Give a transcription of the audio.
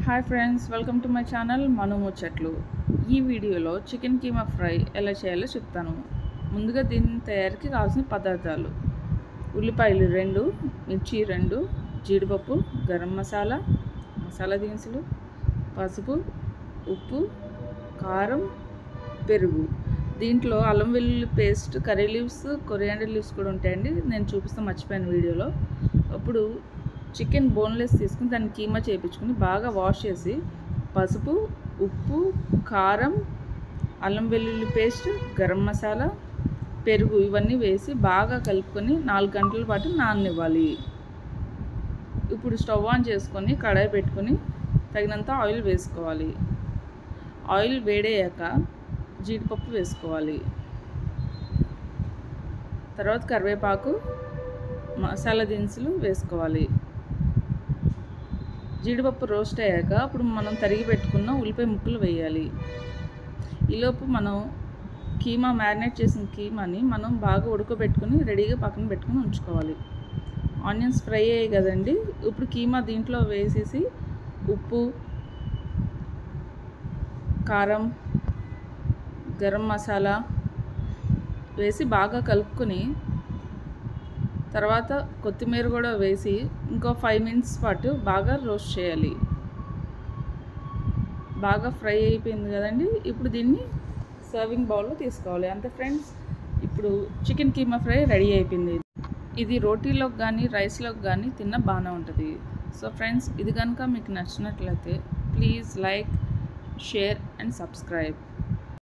hi friends welcome to my channel Manu ముచ్చట్లు ఈ వీడియోలో చికెన్ కీమా ఫ్రై ఎలా చేయాలో చెప్తాను ముందుగా దీని తయారీకి కావాల్సిన పదార్థాలు ఉల్లిపాయలు రెండు మిర్చి రెండు జీడిపప్పు గరం మసాలా మసాలా దినుసులు పసుపు ఉప్పు కారం పెరుగు దీంట్లో అల్లం వెల్లుల్లి paste curry leaves coriander leaves కూడా ఉంటాయండి నేను చూపిస్తాను మర్చిపోయాను వీడియోలో అప్పుడు చికెన్ బోన్లెస్ తీసుకుని దాన్ని కీమా చేయించుకుని బాగా వాష్ చేసి పసుపు ఉప్పు కారం అల్లం వెల్లుల్లి పేస్ట్ గరం మసాలా పెరుగు ఇవన్నీ వేసి బాగా కలుపుకొని నాలుగు గంటల పాటు నాననివ్వాలి ఇప్పుడు స్టవ్ ఆన్ చేసుకొని కడాయి పెట్టుకొని తగినంత ఆయిల్ వేసుకోవాలి ఆయిల్ వేడయ్యాక జీడిపప్పు వేసుకోవాలి తర్వాత కరివేపాకు మసాలా దినుసులు వేసుకోవాలి జీడిపప్పు రోస్ట్ అయ్యాక అప్పుడు మనం తరిగి పెట్టుకున్న ఉల్లిపాయ ముక్కలు వేయాలి ఈలోపు మనం కీమా మ్యారినేట్ చేసిన కీమాని మనం బాగా ఉడకబెట్టుకుని రెడీగా పక్కన పెట్టుకుని ఉంచుకోవాలి ఆనియన్స్ ఫ్రై అయ్యాయి కదండి ఇప్పుడు కీమా దీంట్లో వేసేసి ఉప్పు కారం గరం మసాలా వేసి బాగా కలుపుకొని తర్వాత కొత్తిమీర కూడా వేసి ఇంకో ఫైవ్ మినిట్స్ పాటు బాగా రోస్ట్ చేయాలి బాగా ఫ్రై అయిపోయింది కదండి ఇప్పుడు దీన్ని సర్వింగ్ బౌల్లో తీసుకోవాలి అంతే ఫ్రెండ్స్ ఇప్పుడు చికెన్ కీమా ఫ్రై రెడీ అయిపోయింది ఇది రోటీలోకి కానీ రైస్లోకి కానీ తిన్న బాగానే ఉంటుంది సో ఫ్రెండ్స్ ఇది కనుక మీకు నచ్చినట్లయితే please like share and subscribe